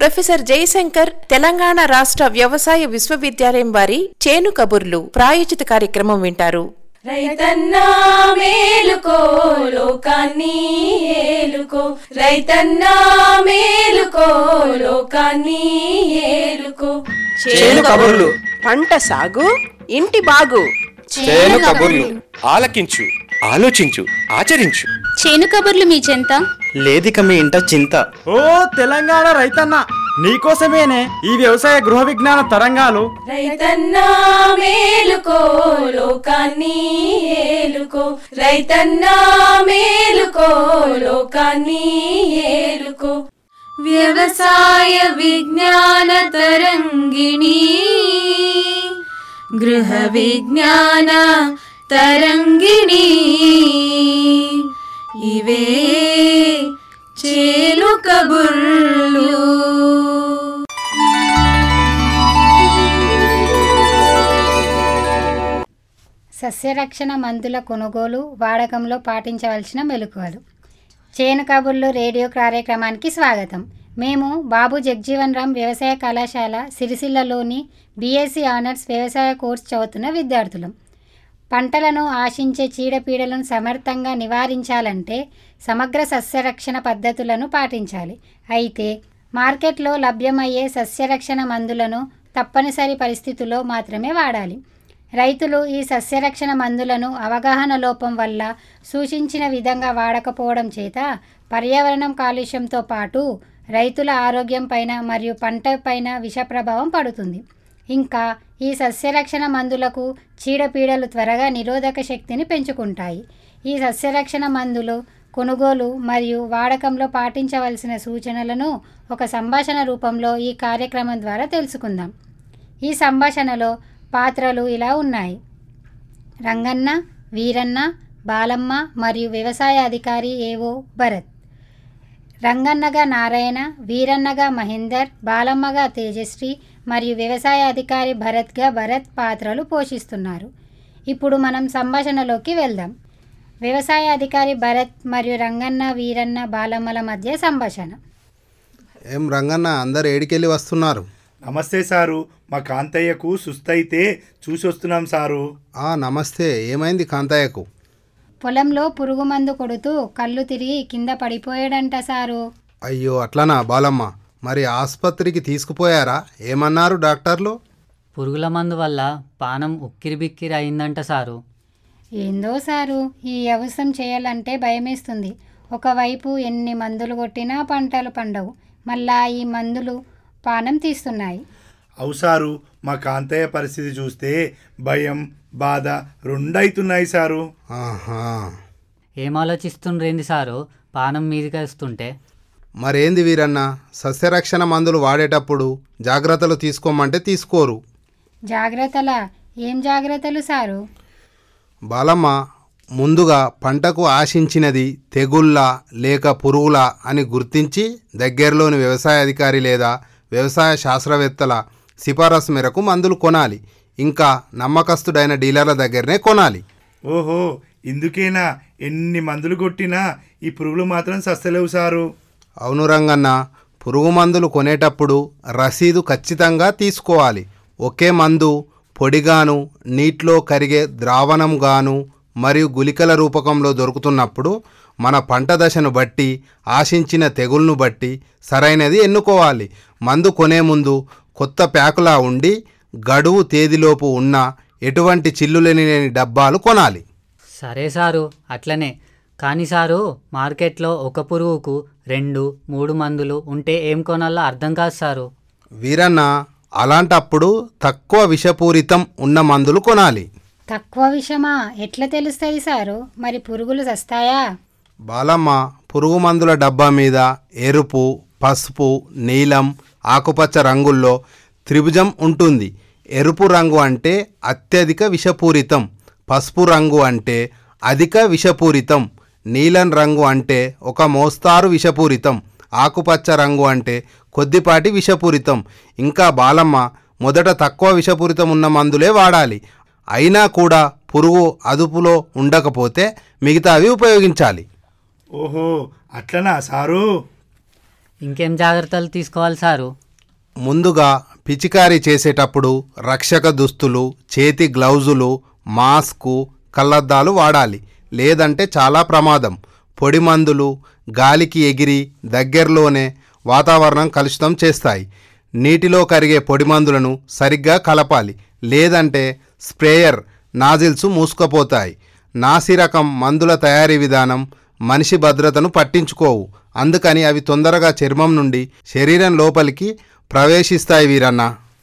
professor Jayashankar Telangana రాష్ట్ర వ్యవసాయ విశ్వవిద్యాలయం వారి చేను కబుర్లు ప్రాయోజిత కార్యక్రమం వింటారు రైతన్నా మేలుకో లోకాన్ని ఏలుకో రైతన్నా మేలుకో లోకాన్ని ఏలుకో చేను కబుర్లు పంట సాగు ఇంటి బాగు చేను కబుర్లు ఆలకించు ఆలోచించు ఆచరించు చేను కబుర్లు మీ చెంత లేదిక మీ ఇంట చింత ఓ తెలంగాణ రైతన్న నీకోసమేనే ఈ వ్యవసాయ గృహ విజ్ఞాన తరంగాలు రైతన్నా మేలుకో లోకాన్ని ఏలుకో రైతన్నా మేలుకో లోకాన్ని ఏలుకో వ్యవసాయ విజ్ఞాన తరంగిణి గృహ విజ్ఞాన తరంగిణి ఇవే చేలు కబుర్లు సస్యరక్షణ మందుల కొనుగోలు వాడకంలో పాటించవలసిన మెలకువలు చేను కబుర్లు రేడియో కార్యక్రమానికి స్వాగతం మేము బాబు జగ్జీవన్ రామ్ వ్యవసాయ కళాశాల సిరిసిల్లలోని బీఎస్సీ ఆనర్స్ వ్యవసాయ కోర్సు చదువుతున్న విద్యార్థులం పంటలను ఆశించే చీడపీడలను సమర్థంగా నివారించాలంటే సమగ్ర సస్యరక్షణ పద్ధతులను పాటించాలి అయితే మార్కెట్లో లభ్యమయ్యే సస్యరక్షణ మందులను తప్పనిసరి పరిస్థితుల్లో మాత్రమే వాడాలి రైతులు ఈ సస్యరక్షణ మందులను అవగాహన లోపం వల్ల సూచించిన విధంగా వాడకపోవడం చేత పర్యావరణం కాలుష్యంతో పాటు రైతుల ఆరోగ్యం పైన మరియు పంట పైన విష ప్రభావం పడుతుంది ఇంకా ఈ సస్యరక్షణ మందులకు చీడపీడలు త్వరగా నిరోధక శక్తిని పెంచుకుంటాయి ఈ సస్యరక్షణ మందులు కొనుగోలు మరియు వాడకంలో పాటించవలసిన సూచనలను ఒక సంభాషణ రూపంలో ఈ కార్యక్రమం ద్వారా తెలుసుకుందాం ఈ సంభాషణలో పాత్రలు ఇలా ఉన్నాయి రంగన్న వీరన్న బాలమ్మ మరియు వ్యవసాయ అధికారి ఏవో భరత్ రంగన్నగా నారాయణ వీరన్నగా మహేందర్ బాలమ్మగా తేజశ్రీ మరియు వ్యవసాయ అధికారి భరత్గా భరత్ పాత్రలు పోషిస్తున్నారు ఇప్పుడు మనం సంభాషణలోకి వెళ్దాం వ్యవసాయ అధికారి భరత్ మరియు రంగన్న వీరన్న బాలమ్మల మధ్య సంభాషణ ఏం రంగన్న అందరు ఏడికెళ్ళి వస్తున్నారు నమస్తే సారు మా కాంతయ్యకు సుస్తైతే చూసి వస్తున్నాం సారు ఆ నమస్తే ఏమైంది కాంతయ్యకు పొలంలో పురుగు మందు కొడుతూ కళ్ళు తిరిగి కింద పడిపోయాడంట సారు అయ్యో అట్లనా బాలమ్మ మరి ఆసుపత్రికి తీసుకుపోయారా ఏమన్నారు డాక్టర్లు పురుగుల మందు వల్ల పానం ఉక్కిరిబిక్కిరి అయిందంట సారు ఏందో సారు ఈ వ్యవసాయం చేయాలంటే భయమేస్తుంది ఒకవైపు ఎన్ని మందులు కొట్టినా పంటలు పండవు మళ్ళా ఈ మందులు పానం తీస్తున్నాయి అవు సారు మా కాంతయ్య పరిస్థితి చూస్తే భయం బాధ రెండైతున్నాయి సారు ఆహా ఏం ఆలోచిస్తుండ్రేంది సారు పానం మీదికి వస్తుంటే మరేంది వీరన్న సస్యరక్షణ మందులు వాడేటప్పుడు జాగ్రత్తలు తీసుకోమంటే తీసుకోరు జాగ్రత్తలా ఏం జాగ్రత్తలు సారు బాలమ్మ ముందుగా పంటకు ఆశించినది తెగుళ్ళ లేక పురుగుల అని గుర్తించి దగ్గరలోని వ్యవసాయ అధికారి లేదా వ్యవసాయ శాస్త్రవేత్తల సిఫారసు మేరకు మందులు కొనాలి ఇంకా నమ్మకస్తుడైన డీలర్ల దగ్గరనే కొనాలి ఓహో ఇందుకేనా ఎన్ని మందులు కొట్టినా ఈ పురుగులు మాత్రం సస్తలేవు సారు అవును రంగన్న పురుగు మందులు కొనేటప్పుడు రసీదు ఖచ్చితంగా తీసుకోవాలి ఒకే మందు పొడిగాను నీటిలో కరిగే ద్రావణంగాను మరియు గుళికల రూపకంలో దొరుకుతున్నప్పుడు మన పంట దశను బట్టి ఆశించిన తెగుళ్ను బట్టి సరైనది ఎన్నుకోవాలి మందు కొనే ముందు కొత్త ప్యాకులా ఉండి గడువు తేదీలోపు ఉన్న ఎటువంటి చిల్లులేని లేని డబ్బాలు కొనాలి సరే సారు అట్లనే కానీ సారు మార్కెట్లో ఒక పురుగుకు రెండు మూడు మందులు ఉంటే ఏం కొనాలో అర్థం కాదు సారు వీరన్న అలాంటప్పుడు తక్కువ విషపూరితం ఉన్న మందులు కొనాలి తక్కువ విషమా ఎట్లా తెలుస్తుంది సారు మరి పురుగులు చస్తాయా బాలమ్మ పురుగు మందుల డబ్బా మీద ఎరుపు పసుపు నీలం ఆకుపచ్చ రంగుల్లో త్రిభుజం ఉంటుంది ఎరుపు రంగు అంటే అత్యధిక విషపూరితం పసుపు రంగు అంటే అధిక విషపూరితం నీలం రంగు అంటే ఒక మోస్తారు విషపూరితం ఆకుపచ్చ రంగు అంటే కొద్దిపాటి విషపూరితం ఇంకా బాలమ్మ మొదట తక్కువ విషపూరితం ఉన్న మందులే వాడాలి అయినా కూడా పురుగు అదుపులో ఉండకపోతే మిగతావి ఉపయోగించాలి ఓహో అట్లనా సారు ఇంకేం జాగ్రత్తలు తీసుకోవాలి సారు ముందుగా పిచికారీ చేసేటప్పుడు రక్షక దుస్తులు చేతి గ్లౌజులు మాస్కు కళ్ళద్దాలు వాడాలి లేదంటే చాలా ప్రమాదం పొడి మందులు గాలికి ఎగిరి దగ్గరలోనే వాతావరణం కలుషితం చేస్తాయి నీటిలో కరిగే పొడి మందులను సరిగ్గా కలపాలి లేదంటే స్ప్రేయర్ నాజిల్స్ మూసుకుపోతాయి నాసి రకం మందుల తయారీ విధానం మనిషి భద్రతను పట్టించుకోవు అందుకని అవి తొందరగా చర్మం నుండి శరీరం లోపలికి ప్రవేశిస్తాయి వీరన్న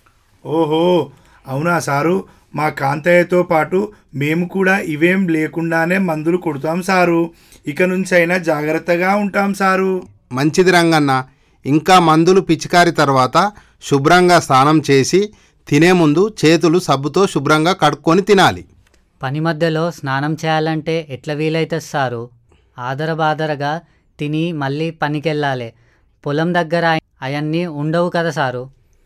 ఓహో అవునా సారు మా కాంతయ్యతో పాటు మేము కూడా ఇవేం లేకుండానే మందులు కొడతాం సారు ఇక నుంచి అయినా జాగ్రత్తగా ఉంటాం సారు మంచిది రంగన్న ఇంకా మందులు పిచికారి తర్వాత శుభ్రంగా స్నానం చేసి తినే ముందు చేతులు సబ్బుతో శుభ్రంగా కడుక్కొని తినాలి పని మధ్యలో స్నానం చేయాలంటే ఎట్లా వీలైతుంది సారు ఆదరబాదరగా తిని మళ్ళీ పనికెళ్ళాలి పొలం దగ్గర అవన్నీ ఉండవు కదా సారు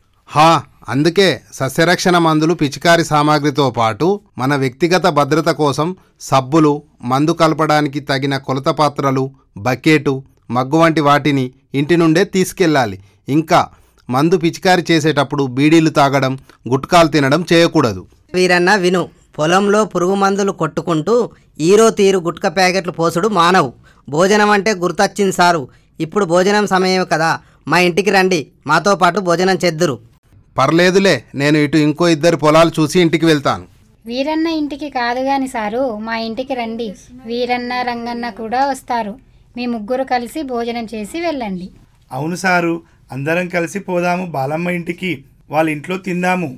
హా అందుకే సస్యరక్షణ మందులు పిచికారి సామాగ్రితో పాటు మన వ్యక్తిగత భద్రత కోసం సబ్బులు మందు కలపడానికి తగిన కొలత పాత్రలు బకెటు మగ్గు వంటి వాటిని ఇంటి నుండే తీసుకెళ్ళాలి ఇంకా మందు పిచికారి చేసేటప్పుడు బీడీలు తాగడం గుట్కాలు తినడం చేయకూడదు వీరన్న విను పొలంలో పురుగు మందులు కొట్టుకుంటూ ఈరో తీరు గుట్క ప్యాకెట్లు పోసుడు మానవు భోజనం అంటే గుర్తొచ్చింది సారు ఇప్పుడు భోజనం సమయం కదా మా ఇంటికి రండి మాతో పాటు భోజనం చేద్దురు పర్లేదులే నేను ఇటు ఇంకో ఇద్దరు పొలాలు చూసి ఇంటికి వెళ్తాను వీరన్న ఇంటికి కాదు గాని సారు మా ఇంటికి రండి వీరన్న రంగన్న కూడా వస్తారు మీ ముగ్గురు కలిసి భోజనం చేసి వెళ్ళండి అవును సారు అందరం కలిసి పోదాము బాలమ్మ ఇంటికి వాళ్ళ ఇంట్లో తిందాము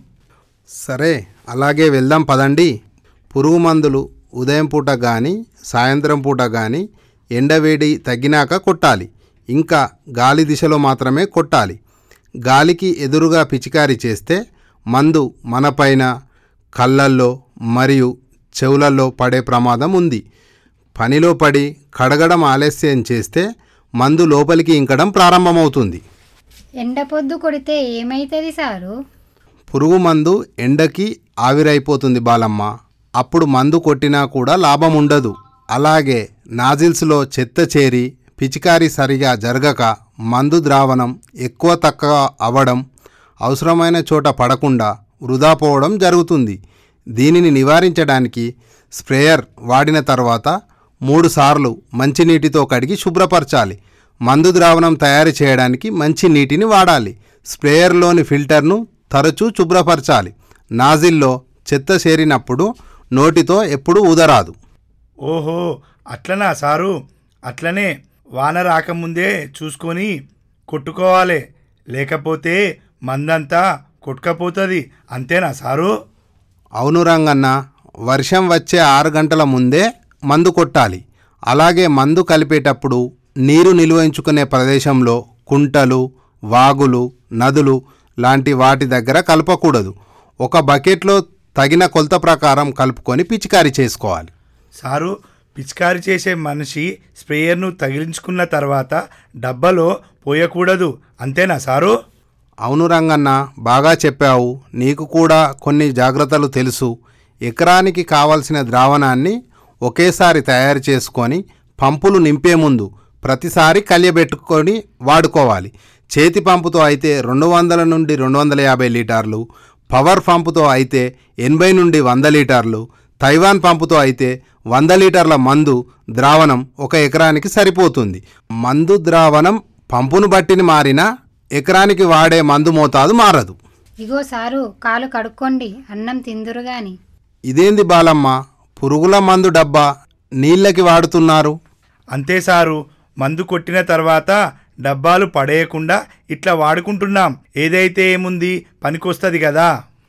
సరే అలాగే వెళ్దాం పదండి పురుగు మందులు ఉదయం పూట కానీ సాయంత్రం పూట కానీ ఎండవేడి తగ్గినాక కొట్టాలి ఇంకా గాలి దిశలో మాత్రమే కొట్టాలి గాలికి ఎదురుగా పిచికారీ చేస్తే మందు మనపైన కళ్ళల్లో మరియు చెవులలో పడే ప్రమాదం ఉంది పనిలో పడి కడగడం ఆలస్యం చేస్తే మందు లోపలికి ఇంకడం ప్రారంభమవుతుంది ఎండ పొద్దు కొడితే ఏమైతుంది సారు పురుగు మందు ఎండకి ఆవిరైపోతుంది బాలమ్మ అప్పుడు మందు కొట్టినా కూడా లాభం ఉండదు అలాగే నాజిల్స్లో చెత్త చేరి పిచికారీ సరిగా జరగక మందు ద్రావణం ఎక్కువ తక్కువ అవ్వడం అవసరమైన చోట పడకుండా వృధా పోవడం జరుగుతుంది దీనిని నివారించడానికి స్ప్రేయర్ వాడిన తర్వాత మూడు సార్లు మంచినీటితో కడిగి శుభ్రపరచాలి మందు ద్రావణం తయారు చేయడానికి మంచి నీటిని వాడాలి స్ప్రేయర్లోని ఫిల్టర్ను తరచూ శుభ్రపరచాలి నాజిల్లో చెత్త చేరినప్పుడు నోటితో ఎప్పుడూ ఊదరాదు ఓహో అట్లనా సారు అట్లనే వాన రాకముందే చూసుకొని కొట్టుకోవాలి లేకపోతే మందంతా కొట్టుకపోతుంది అంతేనా సారు అవును రంగన్న వర్షం వచ్చే ఆరు గంటల ముందే మందు కొట్టాలి అలాగే మందు కలిపేటప్పుడు నీరు నిల్వయించుకునే ప్రదేశంలో కుంటలు వాగులు నదులు లాంటి వాటి దగ్గర కలపకూడదు ఒక బకెట్లో తగిన కొలత ప్రకారం కలుపుకొని పిచికారీ చేసుకోవాలి సారు పిచికారి చేసే మనిషి స్ప్రేయర్ను తగిలించుకున్న తర్వాత డబ్బాలో పోయకూడదు అంతేనా సారు అవును రంగన్న బాగా చెప్పావు నీకు కూడా కొన్ని జాగ్రత్తలు తెలుసు ఎకరానికి కావలసిన ద్రావణాన్ని ఒకేసారి తయారు చేసుకొని పంపులు నింపే ముందు ప్రతిసారి కలియబెట్టుకొని వాడుకోవాలి చేతి పంపుతో అయితే రెండు వందల నుండి రెండు వందల యాభై లీటర్లు పవర్ పంపుతో అయితే ఎనభై నుండి వంద లీటర్లు తైవాన్ పంపుతో అయితే వంద లీటర్ల మందు ద్రావణం ఒక ఎకరానికి సరిపోతుంది మందు ద్రావణం పంపును బట్టిని మారినా ఎకరానికి వాడే మందు మోతాదు మారదు ఇగో సారు కాలు కడుక్కోండి అన్నం తిందురు గాని ఇదేంది బాలమ్మ పురుగుల మందు డబ్బా నీళ్ళకి వాడుతున్నారు అంతే సారు మందు కొట్టిన తర్వాత డబ్బాలు పడేయకుండా ఇట్లా వాడుకుంటున్నాం ఏదైతే ఏముంది పనికొస్తుంది కదా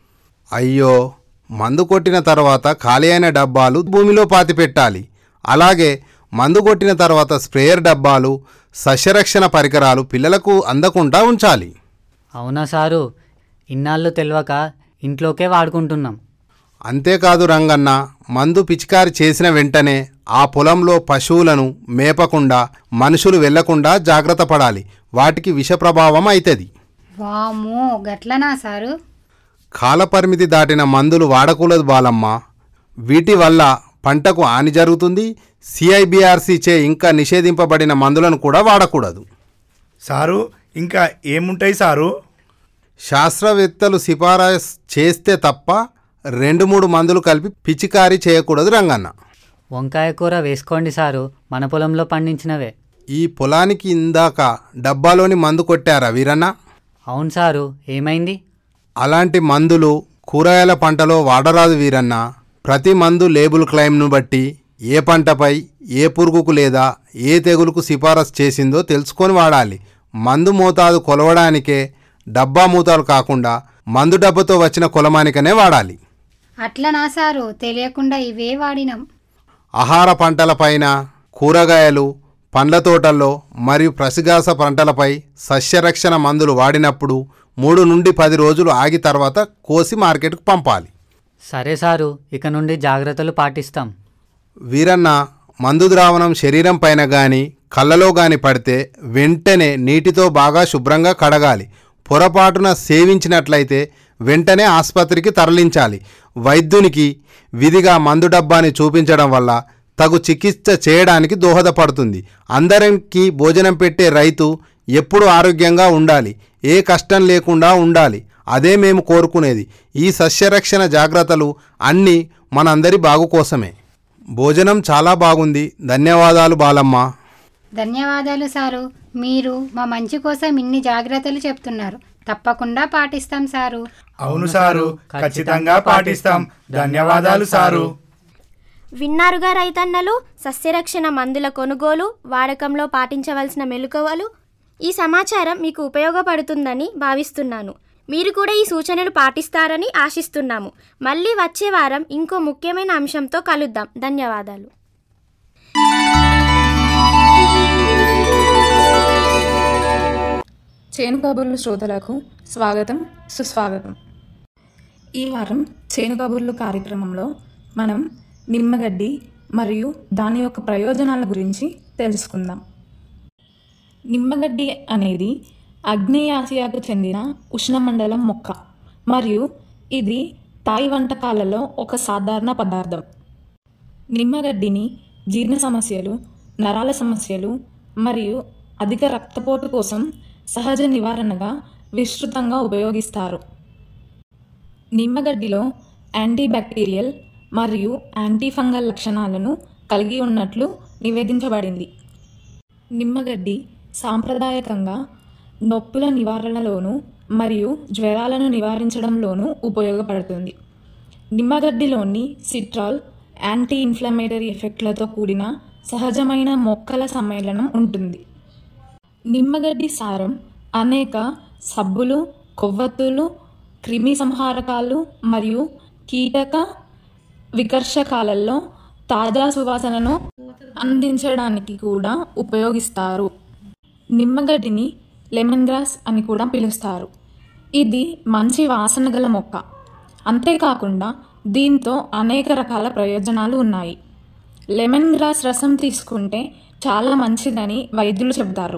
అయ్యో మందు కొట్టిన తర్వాత ఖాళీ అయిన డబ్బాలు భూమిలో పాతి పెట్టాలి అలాగే మందు కొట్టిన తర్వాత స్ప్రేయర్ డబ్బాలు సస్యరక్షణ పరికరాలు పిల్లలకు అందకుండా ఉంచాలి అవునా సారు ఇన్నాళ్ళు తెలియక ఇంట్లోకే వాడుకుంటున్నాం అంతేకాదు రంగన్న మందు పిచికారి చేసిన వెంటనే ఆ పొలంలో పశువులను మేపకుండా మనుషులు వెళ్లకుండా జాగ్రత్త పడాలి వాటికి విష ప్రభావం అవుతుంది వామ్మో గట్లనా సారు కాలపరిమితి దాటిన మందులు వాడకూడదు బాలమ్మ వీటి వల్ల పంటకు హాని జరుగుతుంది సిఐబిఆర్సీ చే ఇంకా నిషేధింపబడిన మందులను కూడా వాడకూడదు సారు ఇంకా ఏముంటాయి సారు శాస్త్రవేత్తలు సిఫారసు చేస్తే తప్ప రెండు మూడు మందులు కలిపి పిచికారీ చేయకూడదు రంగన్న వంకాయ కూర వేసుకోండి సారు మన పొలంలో పండించినవే ఈ పొలానికి ఇందాక డబ్బాలోని మందు కొట్టారా వీరన్న అవును సారు ఏమైంది అలాంటి మందులు కూరగాయల పంటలో వాడరాదు వీరన్న ప్రతి మందు లేబుల్ క్లైమ్ను బట్టి ఏ పంటపై ఏ పురుగుకు లేదా ఏ తెగులుకు సిఫారసు చేసిందో తెలుసుకొని వాడాలి మందు మోతాదు కొలవడానికే డబ్బా మూతాలు కాకుండా మందు డబ్బాతో వచ్చిన కొలమానికనే వాడాలి అట్లనా సారు తెలియకుండా ఇవే వాడినాం ఆహార పంటలపైన కూరగాయలు పండ్ల తోటల్లో మరియు ప్రసిగాస పంటలపై సస్యరక్షణ మందులు వాడినప్పుడు మూడు నుండి పది రోజులు ఆగి తర్వాత కోసి మార్కెట్కు పంపాలి సరే సారు ఇక నుండి జాగ్రత్తలు పాటిస్తాం వీరన్న మందు ద్రావణం శరీరం పైన గాని కళ్ళలో గాని పడితే వెంటనే నీటితో బాగా శుభ్రంగా కడగాలి పొరపాటున సేవించినట్లయితే వెంటనే ఆసుపత్రికి తరలించాలి వైద్యునికి విధిగా మందు డబ్బాని చూపించడం వల్ల తగు చికిత్స చేయడానికి దోహదపడుతుంది అందరికీ భోజనం పెట్టే రైతు ఎప్పుడు ఆరోగ్యంగా ఉండాలి ఏ కష్టం లేకుండా ఉండాలి అదే మేము కోరుకునేది ఈ సస్యరక్షణ జాగ్రత్తలు అన్నీ మనందరి బాగు కోసమే భోజనం చాలా బాగుంది ధన్యవాదాలు బాలమ్మ ధన్యవాదాలు సారు మీరు మా మంచి కోసం ఇన్ని జాగ్రత్తలు చెప్తున్నారు తప్పకుండా పాటిస్తాం సారు అవును సారు ఖచ్చితంగా పాటిస్తాం ధన్యవాదాలు సారు విన్నారుగా రైతన్నలు సస్యరక్షణ మందుల కొనుగోలు వాడకంలో పాటించవలసిన మెలకువలు ఈ సమాచారం మీకు ఉపయోగపడుతుందని భావిస్తున్నాను మీరు కూడా ఈ సూచనలు పాటిస్తారని ఆశిస్తున్నాము మళ్ళీ వచ్చే వారం ఇంకో ముఖ్యమైన అంశంతో కలుద్దాం ధన్యవాదాలు చేను కబుర్లు శ్రోతలకు స్వాగతం సుస్వాగతం ఈ వారం చేను కబుర్లు కార్యక్రమంలో మనం నిమ్మగడ్డి మరియు దాని యొక్క ప్రయోజనాల గురించి తెలుసుకుందాం నిమ్మగడ్డి అనేది ఆగ్నేయాసియాకు చెందిన ఉష్ణమండలం మొక్క మరియు ఇది తాయి వంటకాలలో ఒక సాధారణ పదార్థం నిమ్మగడ్డిని జీర్ణ సమస్యలు నరాల సమస్యలు మరియు అధిక రక్తపోటు కోసం సహజ నివారణగా విస్తృతంగా ఉపయోగిస్తారు నిమ్మగడ్డిలో యాంటీబ్యాక్టీరియల్ మరియు యాంటీఫంగల్ లక్షణాలను కలిగి ఉన్నట్లు నివేదించబడింది నిమ్మగడ్డి సాంప్రదాయకంగా నొప్పుల నివారణలోనూ మరియు జ్వరాలను నివారించడంలోనూ ఉపయోగపడుతుంది నిమ్మగడ్డిలోని సిట్రాల్ యాంటీ ఇన్ఫ్లమేటరీ ఎఫెక్ట్లతో కూడిన సహజమైన మొక్కల సమ్మేళనం ఉంటుంది నిమ్మగడ్డి సారం అనేక సబ్బులు కొవ్వొత్తులు క్రిమి సంహారకాలు మరియు కీటక వికర్షకాలలో తాజా సువాసనను అందించడానికి కూడా ఉపయోగిస్తారు నిమ్మగడ్డిని లెమన్ గ్రాస్ అని కూడా పిలుస్తారు ఇది మంచి వాసన గల మొక్క అంతేకాకుండా దీంతో అనేక రకాల ప్రయోజనాలు ఉన్నాయి లెమన్ గ్రాస్ రసం తీసుకుంటే చాలా మంచిదని వైద్యులు చెబుతారు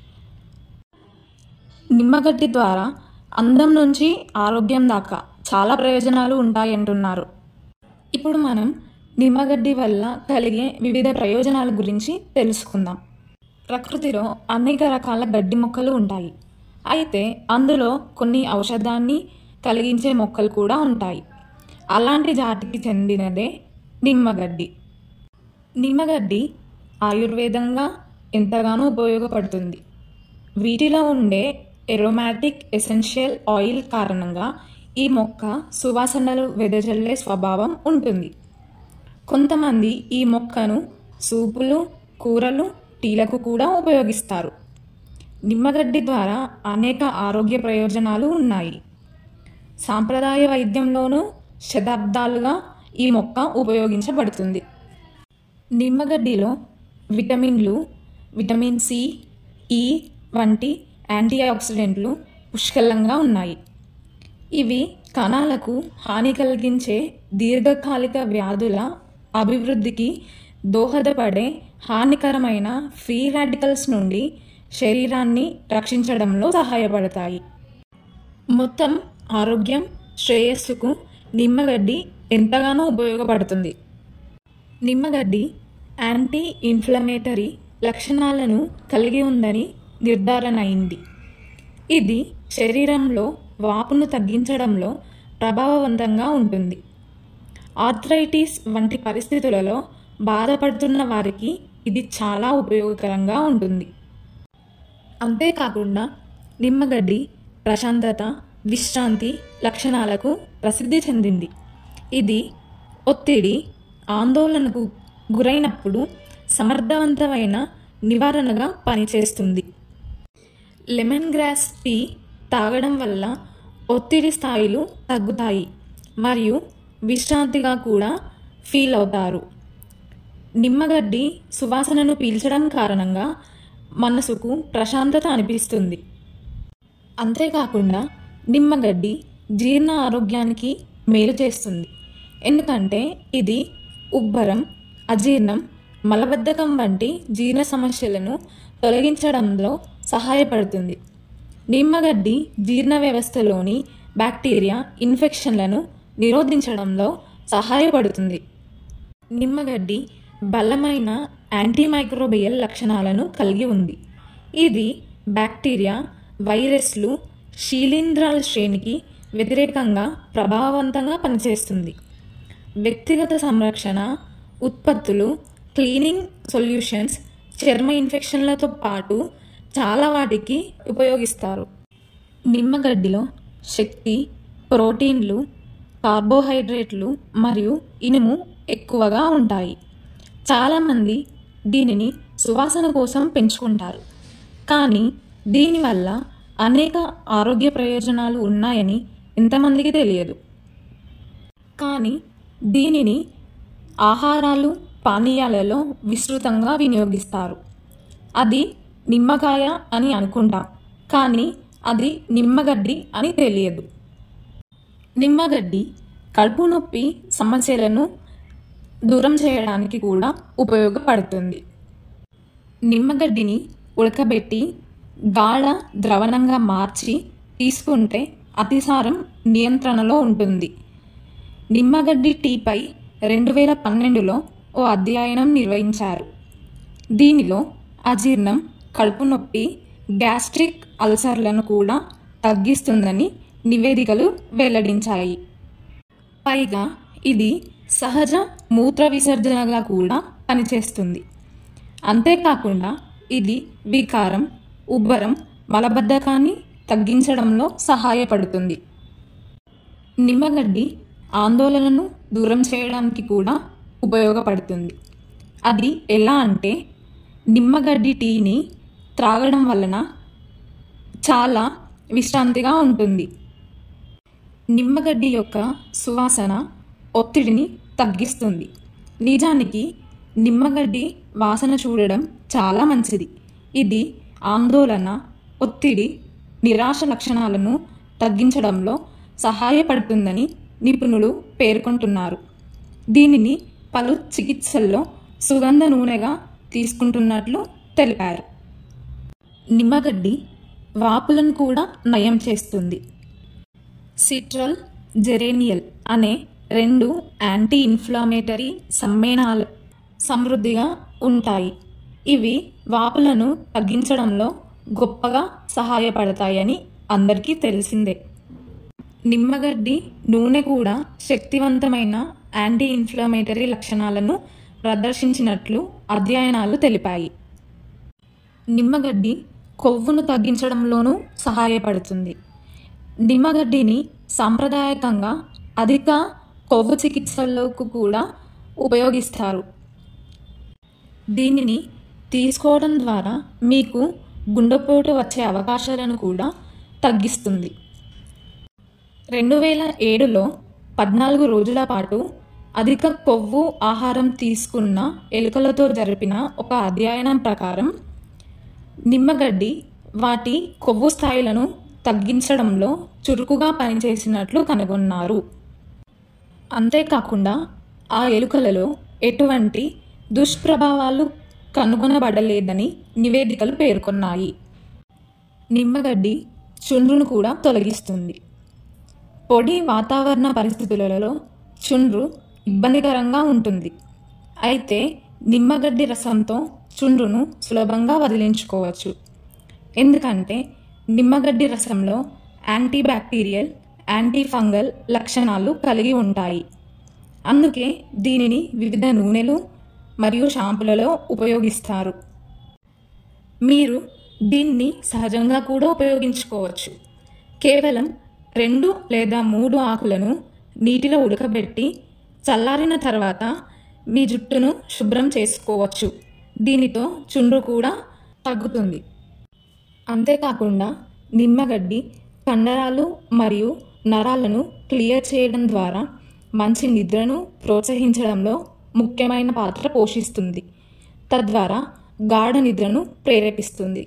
నిమ్మగడ్డి ద్వారా అందం నుంచి ఆరోగ్యం దాకా చాలా ప్రయోజనాలు ఉంటాయంటున్నారు ఇప్పుడు మనం నిమ్మగడ్డి వల్ల కలిగే వివిధ ప్రయోజనాల గురించి తెలుసుకుందాం ప్రకృతిలో అనేక రకాల గడ్డి మొక్కలు ఉంటాయి అయితే అందులో కొన్ని ఔషధాన్ని కలిగించే మొక్కలు కూడా ఉంటాయి అలాంటి జాతికి చెందినదే నిమ్మగడ్డి నిమ్మగడ్డి ఆయుర్వేదంగా ఎంతగానో ఉపయోగపడుతుంది వీటిలో ఉండే ఎరోమాటిక్ ఎసెన్షియల్ ఆయిల్ కారణంగా ఈ మొక్క సువాసనలు వెదజల్లే స్వభావం ఉంటుంది కొంతమంది ఈ మొక్కను సూపులు కూరలు టీలకు కూడా ఉపయోగిస్తారు నిమ్మగడ్డి ద్వారా అనేక ఆరోగ్య ప్రయోజనాలు ఉన్నాయి సాంప్రదాయ వైద్యంలోనూ శతాబ్దాలుగా ఈ మొక్క ఉపయోగించబడుతుంది నిమ్మగడ్డిలో విటమిన్లు విటమిన్ సి ఈ వంటి యాంటీ ఆక్సిడెంట్లు పుష్కలంగా ఉన్నాయి ఇవి కణాలకు హాని కలిగించే దీర్ఘకాలిక వ్యాధుల అభివృద్ధికి దోహదపడే హానికరమైన ఫ్రీ రాడికల్స్ నుండి శరీరాన్ని రక్షించడంలో సహాయపడతాయి మొత్తం ఆరోగ్యం శ్రేయస్సుకు నిమ్మగడ్డి ఎంతగానో ఉపయోగపడుతుంది నిమ్మగడ్డి యాంటీ ఇన్ఫ్లమేటరీ లక్షణాలను కలిగి ఉందని నిర్ధారణ అయింది ఇది శరీరంలో వాపును తగ్గించడంలో ప్రభావవంతంగా ఉంటుంది ఆర్థరైటిస్ వంటి పరిస్థితులలో బాధపడుతున్న వారికి ఇది చాలా ఉపయోగకరంగా ఉంటుంది అంతేకాకుండా నిమ్మగడ్డి ప్రశాంతత విశ్రాంతి లక్షణాలకు ప్రసిద్ధి చెందింది ఇది ఒత్తిడి ఆందోళనకు గురైనప్పుడు సమర్థవంతమైన నివారణగా పనిచేస్తుంది లెమన్ గ్రాస్ టీ తాగడం వల్ల ఒత్తిడి స్థాయిలు తగ్గుతాయి మరియు విశ్రాంతిగా కూడా ఫీల్ అవుతారు నిమ్మగడ్డి సువాసనను పీల్చడం కారణంగా మనసుకు ప్రశాంతత అనిపిస్తుంది అంతేకాకుండా నిమ్మగడ్డి జీర్ణ ఆరోగ్యానికి మేలు చేస్తుంది ఎందుకంటే ఇది ఉబ్బరం అజీర్ణం మలబద్ధకం వంటి జీర్ణ సమస్యలను తొలగించడంలో సహాయపడుతుంది నిమ్మగడ్డి జీర్ణ వ్యవస్థలోని బ్యాక్టీరియా ఇన్ఫెక్షన్లను నిరోధించడంలో సహాయపడుతుంది నిమ్మగడ్డి బలమైన యాంటీమైక్రోబియల్ లక్షణాలను కలిగి ఉంది ఇది బ్యాక్టీరియా వైరస్లు శీలీంధ్రాల శ్రేణికి వ్యతిరేకంగా ప్రభావవంతంగా పనిచేస్తుంది వ్యక్తిగత సంరక్షణ ఉత్పత్తులు క్లీనింగ్ సొల్యూషన్స్ చర్మ ఇన్ఫెక్షన్లతో పాటు చాలా వాటికి ఉపయోగిస్తారు నిమ్మగడ్డిలో శక్తి ప్రోటీన్లు కార్బోహైడ్రేట్లు మరియు ఇనుము ఎక్కువగా ఉంటాయి చాలామంది దీనిని సువాసన కోసం పెంచుకుంటారు కానీ దీనివల్ల అనేక ఆరోగ్య ప్రయోజనాలు ఉన్నాయని ఎంతమందికి తెలియదు కానీ దీనిని ఆహారాలు పానీయాలలో విస్తృతంగా వినియోగిస్తారు అది నిమ్మకాయ అని అనుకుంటాం కానీ అది నిమ్మగడ్డి అని తెలియదు నిమ్మగడ్డి కడుపు నొప్పి సమస్యలను దూరం చేయడానికి కూడా ఉపయోగపడుతుంది నిమ్మగడ్డిని ఉడకబెట్టి గాఢ ద్రవణంగా మార్చి తీసుకుంటే అతిసారం నియంత్రణలో ఉంటుంది నిమ్మగడ్డి టీపై రెండు వేల పన్నెండులో ఓ అధ్యయనం నిర్వహించారు దీనిలో అజీర్ణం కడుపు నొప్పి గ్యాస్ట్రిక్ అల్సర్లను కూడా తగ్గిస్తుందని నివేదికలు వెల్లడించాయి పైగా ఇది సహజ మూత్ర విసర్జనగా కూడా పనిచేస్తుంది అంతేకాకుండా ఇది వికారం ఉబ్బరం మలబద్ధకాన్ని తగ్గించడంలో సహాయపడుతుంది నిమ్మగడ్డి ఆందోళనను దూరం చేయడానికి కూడా ఉపయోగపడుతుంది అది ఎలా అంటే నిమ్మగడ్డి టీని త్రాగడం వలన చాలా విశ్రాంతిగా ఉంటుంది నిమ్మగడ్డి యొక్క సువాసన ఒత్తిడిని తగ్గిస్తుంది నిజానికి నిమ్మగడ్డి వాసన చూడడం చాలా మంచిది ఇది ఆందోళన ఒత్తిడి నిరాశ లక్షణాలను తగ్గించడంలో సహాయపడుతుందని నిపుణులు పేర్కొంటున్నారు దీనిని పలు చికిత్సల్లో సుగంధ నూనెగా తీసుకుంటున్నట్లు తెలిపారు నిమ్మగడ్డి వాపులను కూడా నయం చేస్తుంది సిట్రల్ జెరేనియల్ అనే రెండు యాంటీ ఇన్ఫ్లమేటరీ సమ్మేళనాలు సమృద్ధిగా ఉంటాయి ఇవి వాపులను తగ్గించడంలో గొప్పగా సహాయపడతాయని అందరికీ తెలిసిందే నిమ్మగడ్డి నూనె కూడా శక్తివంతమైన యాంటీ ఇన్ఫ్లమేటరీ లక్షణాలను ప్రదర్శించినట్లు అధ్యయనాలు తెలిపాయి నిమ్మగడ్డి కొవ్వును తగ్గించడంలోనూ సహాయపడుతుంది నిమ్మగడ్డిని సాంప్రదాయకంగా అధిక కొవ్వు చికిత్సలకు కూడా ఉపయోగిస్తారు దీనిని తీసుకోవడం ద్వారా మీకు గుండెపోటు వచ్చే అవకాశాలను కూడా తగ్గిస్తుంది రెండు వేల ఏడులో పద్నాలుగు రోజుల పాటు అధిక కొవ్వు ఆహారం తీసుకున్న ఎలుకలతో జరిపిన ఒక అధ్యయనం ప్రకారం నిమ్మగడ్డి వాటి కొవ్వు స్థాయిలను తగ్గించడంలో చురుకుగా పనిచేసినట్లు కనుగొన్నారు అంతేకాకుండా ఆ ఎలుకలలో ఎటువంటి దుష్ప్రభావాలు కనుగొనబడలేదని నివేదికలు పేర్కొన్నాయి నిమ్మగడ్డి చుండ్రును కూడా తొలగిస్తుంది పొడి వాతావరణ పరిస్థితులలో చుండ్రు ఇబ్బందికరంగా ఉంటుంది అయితే నిమ్మగడ్డి రసంతో చుండ్రును సులభంగా వదిలించుకోవచ్చు ఎందుకంటే నిమ్మగడ్డి రసంలో యాంటీబ్యాక్టీరియల్ యాంటీ ఫంగల్ లక్షణాలు కలిగి ఉంటాయి అందుకే దీనిని వివిధ నూనెలు మరియు షాంపులలో ఉపయోగిస్తారు మీరు దీన్ని సహజంగా కూడా ఉపయోగించుకోవచ్చు కేవలం రెండు లేదా మూడు ఆకులను నీటిలో ఉడకబెట్టి చల్లారిన తర్వాత మీ జుట్టును శుభ్రం చేసుకోవచ్చు దీనితో చుండ్రు కూడా తగ్గుతుంది అంతేకాకుండా నిమ్మగడ్డి కండరాలు మరియు నరాలను క్లియర్ చేయడం ద్వారా మంచి నిద్రను ప్రోత్సహించడంలో ముఖ్యమైన పాత్ర పోషిస్తుంది తద్వారా గాఢ నిద్రను ప్రేరేపిస్తుంది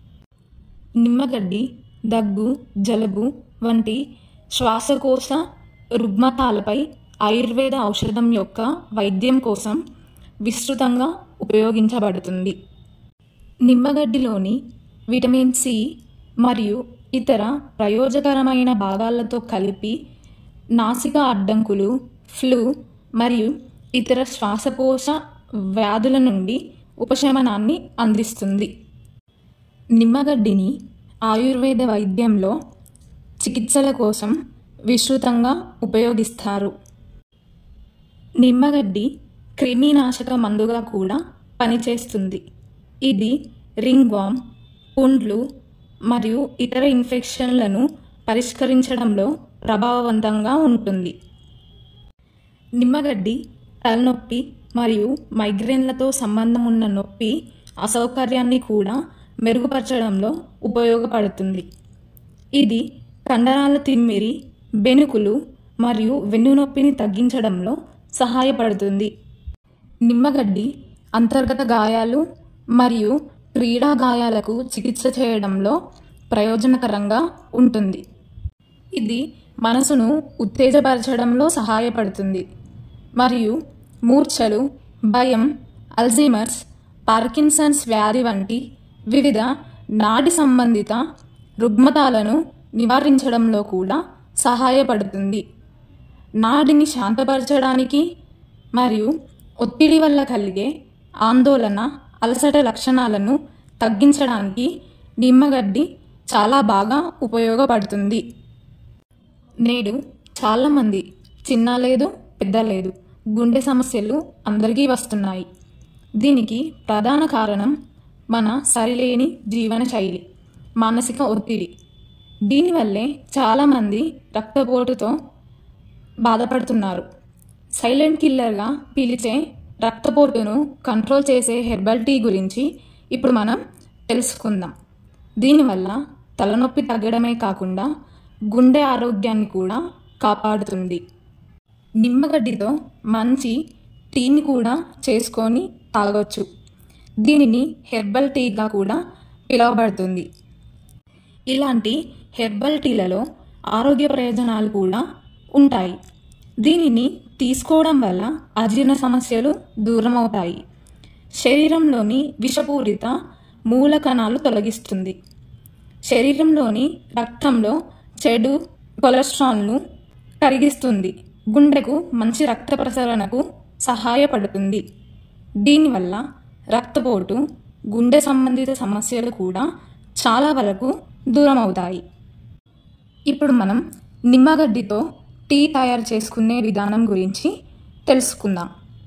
నిమ్మగడ్డి దగ్గు జలుబు వంటి శ్వాసకోశ రుగ్మతాలపై ఆయుర్వేద ఔషధం యొక్క వైద్యం కోసం విస్తృతంగా ఉపయోగించబడుతుంది నిమ్మగడ్డిలోని విటమిన్ సి మరియు ఇతర ప్రయోజకరమైన భాగాలతో కలిపి నాసిక అడ్డంకులు ఫ్లూ మరియు ఇతర శ్వాసకోశ వ్యాధుల నుండి ఉపశమనాన్ని అందిస్తుంది నిమ్మగడ్డిని ఆయుర్వేద వైద్యంలో చికిత్సల కోసం విస్తృతంగా ఉపయోగిస్తారు నిమ్మగడ్డి క్రిమినాశక మందుగా కూడా పనిచేస్తుంది ఇది రింగ్ వామ్ పుండ్లు మరియు ఇతర ఇన్ఫెక్షన్లను పరిష్కరించడంలో ప్రభావవంతంగా ఉంటుంది నిమ్మగడ్డి తలనొప్పి మరియు మైగ్రేన్లతో సంబంధం ఉన్న నొప్పి అసౌకర్యాన్ని కూడా మెరుగుపరచడంలో ఉపయోగపడుతుంది ఇది కండరాల తిమ్మిరి బెనుకులు మరియు వెన్నునొప్పిని తగ్గించడంలో సహాయపడుతుంది నిమ్మగడ్డి అంతర్గత గాయాలు మరియు క్రీడా గాయాలకు చికిత్స చేయడంలో ప్రయోజనకరంగా ఉంటుంది ఇది మనసును ఉత్తేజపరచడంలో సహాయపడుతుంది మరియు మూర్ఛలు భయం అల్జీమర్స్ పార్కిన్సన్స్ వ్యాధి వంటి వివిధ నాడి సంబంధిత రుగ్మతాలను నివారించడంలో కూడా సహాయపడుతుంది నాడిని శాంతపరచడానికి మరియు ఒత్తిడి వల్ల కలిగే ఆందోళన అలసట లక్షణాలను తగ్గించడానికి నిమ్మగడ్డి చాలా బాగా ఉపయోగపడుతుంది నేడు చాలామంది చిన్న లేదు పెద్ద లేదు గుండె సమస్యలు అందరికీ వస్తున్నాయి దీనికి ప్రధాన కారణం మన సరిలేని జీవన శైలి మానసిక ఒత్తిడి దీనివల్లే చాలామంది రక్తపోటుతో బాధపడుతున్నారు సైలెంట్ కిల్లర్గా పిలిచే రక్తపోటును కంట్రోల్ చేసే హెర్బల్ టీ గురించి ఇప్పుడు మనం తెలుసుకుందాం దీనివల్ల తలనొప్పి తగ్గడమే కాకుండా గుండె ఆరోగ్యాన్ని కూడా కాపాడుతుంది నిమ్మగడ్డితో మంచి టీని కూడా చేసుకొని తాగొచ్చు దీనిని హెర్బల్ టీగా కూడా పిలువబడుతుంది ఇలాంటి హెర్బల్ టీలలో ఆరోగ్య ప్రయోజనాలు కూడా ఉంటాయి దీనిని తీసుకోవడం వల్ల అజీర్ణ సమస్యలు దూరం అవుతాయి శరీరంలోని విషపూరిత మూల కణాలు తొలగిస్తుంది శరీరంలోని రక్తంలో చెడు కొలెస్ట్రాల్ను కరిగిస్తుంది గుండెకు మంచి రక్త ప్రసరణకు సహాయపడుతుంది దీనివల్ల రక్తపోటు గుండె సంబంధిత సమస్యలు కూడా చాలా వరకు దూరం అవుతాయి ఇప్పుడు మనం నిమ్మగడ్డితో టీ తయారు చేసుకునే విధానం గురించి తెలుసుకుందాం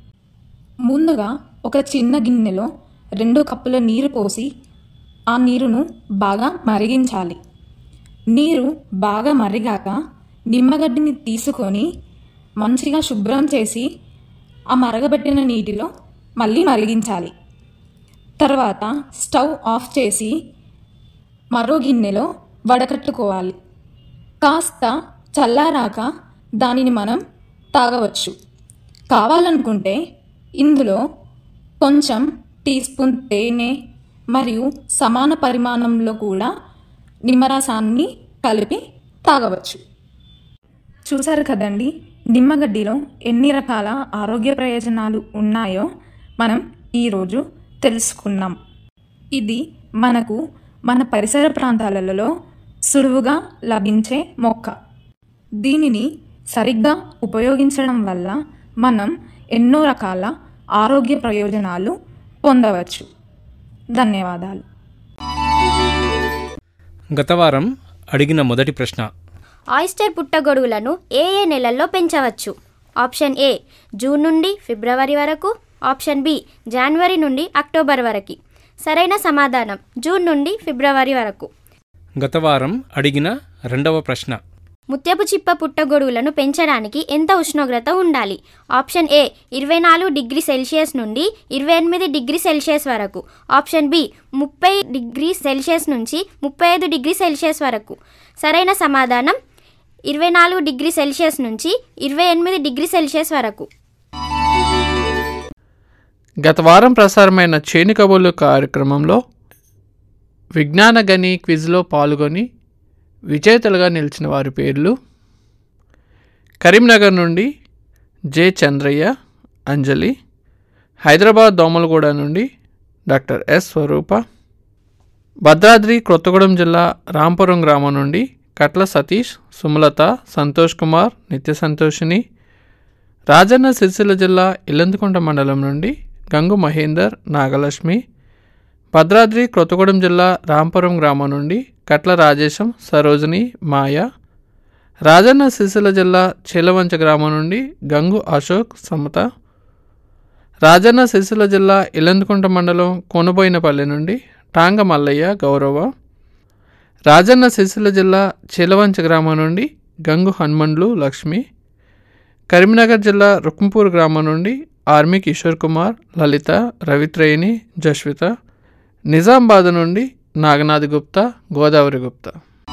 ముందుగా ఒక చిన్న గిన్నెలో రెండు కప్పుల నీరు పోసి ఆ నీరును బాగా మరిగించాలి నీరు బాగా మరిగాక నిమ్మగడ్డిని తీసుకొని మంచిగా శుభ్రం చేసి ఆ మరగబెట్టిన నీటిలో మళ్ళీ మరిగించాలి తర్వాత స్టవ్ ఆఫ్ చేసి మరో గిన్నెలో వడకట్టుకోవాలి కాస్త చల్లారాక దానిని మనం తాగవచ్చు కావాలనుకుంటే ఇందులో కొంచెం టీ స్పూన్ తేనె మరియు సమాన పరిమాణంలో కూడా నిమ్మరసాన్ని కలిపి తాగవచ్చు చూసారు కదండి నిమ్మగడ్డిలో ఎన్ని రకాల ఆరోగ్య ప్రయోజనాలు ఉన్నాయో మనం ఈరోజు తెలుసుకున్నాం ఇది మనకు మన పరిసర ప్రాంతాలలో సులువుగా లభించే మొక్క దీనిని సరిగ్గా ఉపయోగించడం వల్ల మనం ఎన్నో రకాల ఆరోగ్య ప్రయోజనాలు పొందవచ్చు ధన్యవాదాలు గత వారం అడిగిన మొదటి ప్రశ్న ఆయిస్టర్ పుట్టగొడుగులను ఏ ఏ నెలల్లో పెంచవచ్చు ఆప్షన్ ఏ జూన్ నుండి ఫిబ్రవరి వరకు ఆప్షన్ బి జనవరి నుండి అక్టోబర్ వరకు సరైన సమాధానం జూన్ నుండి ఫిబ్రవరి వరకు గత వారం అడిగిన రెండవ ప్రశ్న ముత్యపు చిప్ప పుట్టగొడుగులను పెంచడానికి ఎంత ఉష్ణోగ్రత ఉండాలి ఆప్షన్ ఏ ఇరవై నాలుగు డిగ్రీ సెల్సియస్ నుండి ఇరవై ఎనిమిది డిగ్రీ సెల్సియస్ వరకు ఆప్షన్ బి ముప్పై డిగ్రీ సెల్సియస్ నుంచి ముప్పై ఐదు డిగ్రీ సెల్సియస్ వరకు సరైన సమాధానం ఇరవై నాలుగు డిగ్రీ సెల్సియస్ నుంచి ఇరవై ఎనిమిది డిగ్రీ సెల్సియస్ వరకు గత వారం ప్రసారమైన చేను కబుర్లు కార్యక్రమంలో విజ్ఞాన గని క్విజ్లో పాల్గొని విజేతలుగా నిలిచిన వారి పేర్లు కరీంనగర్ నుండి జె చంద్రయ్య అంజలి హైదరాబాద్ దోమలగూడ నుండి డాక్టర్ ఎస్ స్వరూప భద్రాద్రి కొత్తగూడెం జిల్లా రాంపురం గ్రామం నుండి కట్ల సతీష్ సుమలత సంతోష్ కుమార్ నిత్య సంతోషిని రాజన్న సిరిసిల్ల జిల్లా ఇల్లందుకుంట మండలం నుండి గంగు మహేందర్ నాగలక్ష్మి భద్రాద్రి కొత్తగూడెం జిల్లా రాంపురం గ్రామం నుండి కట్ల రాజేశం సరోజిని మాయ రాజన్న సిరిసిల్ల జిల్లా చీలవంచ గ్రామం నుండి గంగు అశోక్ సమత రాజన్న సిరిసిల్ల జిల్లా ఇల్లందుకుంట మండలం కొనుబోయినపల్లి నుండి టాంగ మల్లయ్య గౌరవ రాజన్న సిరిసిల్ల జిల్లా చీలవంచ గ్రామం నుండి గంగు హనుమండ్లు లక్ష్మి కరీంనగర్ జిల్లా రుక్ంపూర్ గ్రామం నుండి ఆర్మీ కిషోర్ కుమార్ లలిత రవిత్రేయిని జస్విత నిజామాబాద్ నుండి నాగనాథ్ గుప్తా గోదావరి గుప్తా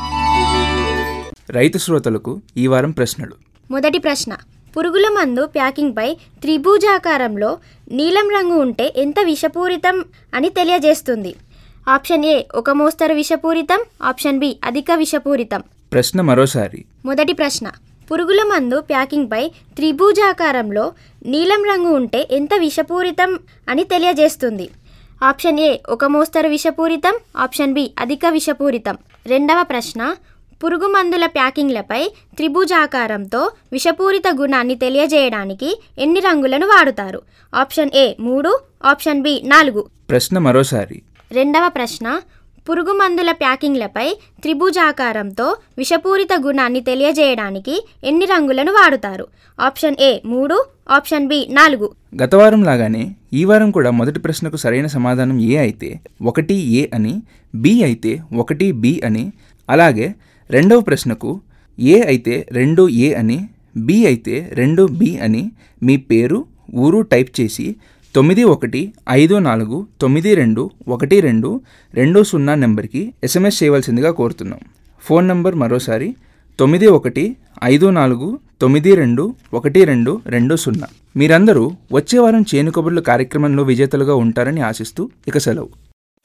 రైతు శ్రోతలకు ఈ వారం ప్రశ్నలు మొదటి ప్రశ్న పురుగుల మందు ప్యాకింగ్పై త్రిభుజాకారంలో నీలం రంగు ఉంటే ఎంత విషపూరితం అని తెలియజేస్తుంది ఆప్షన్ ఏ ఒక మోస్తరు విషపూరితం ఆప్షన్ బి అధిక విషపూరితం ప్రశ్న మరోసారి మొదటి ప్రశ్న పురుగుల మందు ప్యాకింగ్పై త్రిభుజాకారంలో నీలం రంగు ఉంటే ఎంత విషపూరితం అని తెలియజేస్తుంది ఆప్షన్ ఏ ఒక మోస్తరు విషపూరితం ఆప్షన్ బి అధిక విషపూరితం రెండవ ప్రశ్న పురుగు మందుల ప్యాకింగ్లపై త్రిభుజాకారంతో విషపూరిత గుణాన్ని తెలియజేయడానికి ఎన్ని రంగులను వాడుతారు ఆప్షన్ ఏ మూడు ఆప్షన్ బి నాలుగు ప్రశ్న మరోసారి రెండవ ప్రశ్న పురుగు మందుల ప్యాకింగ్లపై త్రిభుజాకారంతో విషపూరిత గుణాన్ని తెలియజేయడానికి ఎన్ని రంగులను వాడుతారు ఆప్షన్ ఏ మూడు ఆప్షన్ బి నాలుగు గత వారం లాగానే ఈ వారం కూడా మొదటి ప్రశ్నకు సరైన సమాధానం ఏ అయితే ఒకటి ఏ అని బి అయితే ఒకటి బి అని అలాగే రెండవ ప్రశ్నకు ఏ అయితే రెండు ఏ అని బి అయితే రెండు బి అని మీ పేరు ఊరు టైప్ చేసి తొమ్మిది ఒకటి ఐదు నాలుగు తొమ్మిది రెండు ఒకటి రెండు రెండు సున్నా నెంబర్కి ఎస్ఎంఎస్ చేయవలసిందిగా కోరుతున్నాం ఫోన్ నంబర్ మరోసారి తొమ్మిది ఒకటి ఐదు నాలుగు తొమ్మిది రెండు ఒకటి రెండు రెండు సున్నా మీరందరూ వచ్చే వారం చేను కబుర్లు కార్యక్రమంలో విజేతలుగా ఉంటారని ఆశిస్తూ ఇక సెలవు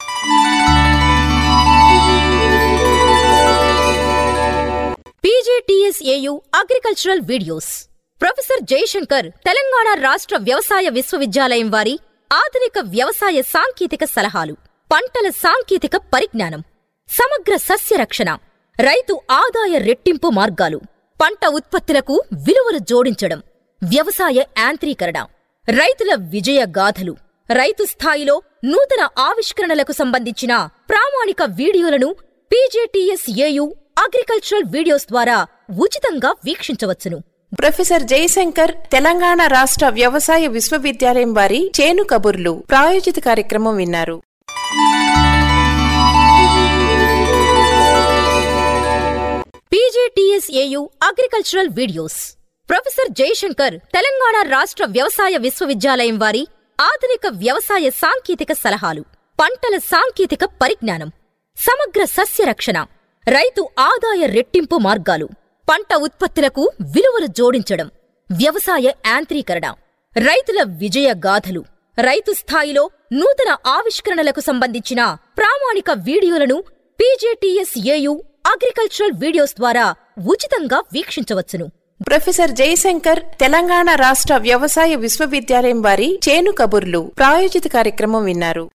PGTSAU agricultural videos professor Jayashankar Telangana రాష్ట్ర వ్యవసాయ విశ్వవిద్యాలయం వారి ఆధునిక వ్యవసాయ సాంకేతిక సలహాలు పంటల సాంకేతిక పరిజ్ఞానం సమగ్ర సస్య రక్షణ రైతు ఆదాయ రెట్టింపు మార్గాలు పంట ఉత్పత్తులకు విలువలు జోడించడం వ్యవసాయ యాంత్రీకరణ రైతుల విజయ గాథలు రైతు స్థాయిలో నూతన ఆవిష్కరణలకు సంబంధించిన ప్రామాణిక వీడియోలను పీజేటీఎస్ఏయు అగ్రికల్చరల్ వీడియోస్ ద్వారా ఉచితంగా వీక్షించవచ్చును ప్రొఫెసర్ జయశంకర్ తెలంగాణ రాష్ట్ర వ్యవసాయ విశ్వవిద్యాలయం వారి చేను కబుర్లు ప్రాయోజిత కార్యక్రమం విన్నారు PJTSAU agricultural videos professor Jayashankar Telangana రాష్ట్ర వ్యవసాయ విశ్వవిద్యాలయం వారి ఆధునిక వ్యవసాయ సాంకేతిక సలహాలు పంటల సాంకేతిక పరిజ్ఞానం సమగ్ర సస్య రక్షణ రైతు ఆదాయ రెట్టింపు మార్గాలు పంట ఉత్పత్తులకు విలువలు జోడించడం వ్యవసాయ యాంత్రీకరణ రైతుల విజయ గాథలు రైతు స్థాయిలో నూతన ఆవిష్కరణలకు సంబంధించిన ప్రామాణిక వీడియోలను పీజేటీఎస్ఏయు అగ్రికల్చరల్ వీడియోస్ ద్వారా ఉచితంగా వీక్షించవచ్చును ప్రొఫెసర్ జయశంకర్ తెలంగాణ రాష్ట్ర వ్యవసాయ విశ్వవిద్యాలయం వారి చేను కబుర్లు ప్రాయోజిత కార్యక్రమం విన్నారు